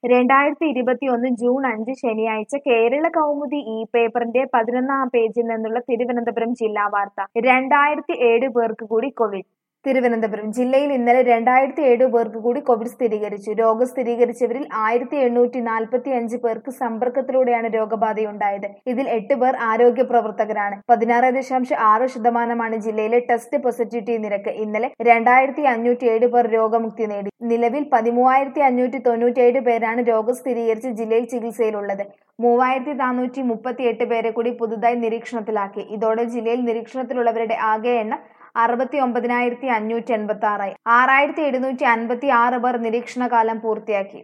രണ്ടായിരത്തി ഇരുപത്തിയൊന്ന് ജൂൺ അഞ്ച് ശനിയാഴ്ച കേരള കൗമുദി ഇ പേപ്പറിന്റെ പതിനൊന്നാം പേജിൽ നിന്നുള്ള തിരുവനന്തപുരം ജില്ലാ വാർത്ത രണ്ടായിരത്തി ഏഴ് പേർക്ക് കൂടി കോവിഡ് തിരുവനന്തപുരം ജില്ലയിൽ ഇന്നലെ രണ്ടായിരത്തി ഏഴ് പേർക്ക് കൂടി കോവിഡ് സ്ഥിരീകരിച്ചു രോഗം സ്ഥിരീകരിച്ചവരിൽ ആയിരത്തി എണ്ണൂറ്റി നാൽപ്പത്തി അഞ്ച് പേർക്ക് സമ്പർക്കത്തിലൂടെയാണ് രോഗബാധയുണ്ടായത് ഇതിൽ എട്ട് പേർ ആരോഗ്യ പ്രവർത്തകരാണ് പതിനാറ് ദശാംശം ആറ് ശതമാനമാണ് ജില്ലയിലെ ടെസ്റ്റ് പോസിറ്റിവിറ്റി നിരക്ക് ഇന്നലെ രണ്ടായിരത്തി അഞ്ഞൂറ്റി ഏഴ് പേർ രോഗമുക്തി നേടി നിലവിൽ പതിമൂവായിരത്തി അഞ്ഞൂറ്റി തൊണ്ണൂറ്റേഴ് പേരാണ് രോഗം സ്ഥിരീകരിച്ച് ജില്ലയിൽ ചികിത്സയിലുള്ളത് മൂവായിരത്തി നാനൂറ്റി മുപ്പത്തി എട്ട് പേരെ കൂടി പുതുതായി നിരീക്ഷണത്തിലാക്കി ഇതോടെ ജില്ലയിൽ നിരീക്ഷണത്തിലുള്ളവരുടെ ആകെ എണ്ണം അറുപത്തി ഒമ്പതിനായിരത്തി അഞ്ഞൂറ്റി എൺപത്തി ആറായി ആറായിരത്തി എഴുന്നൂറ്റി അൻപത്തി ആറ് പേർ നിരീക്ഷണകാലം പൂർത്തിയാക്കി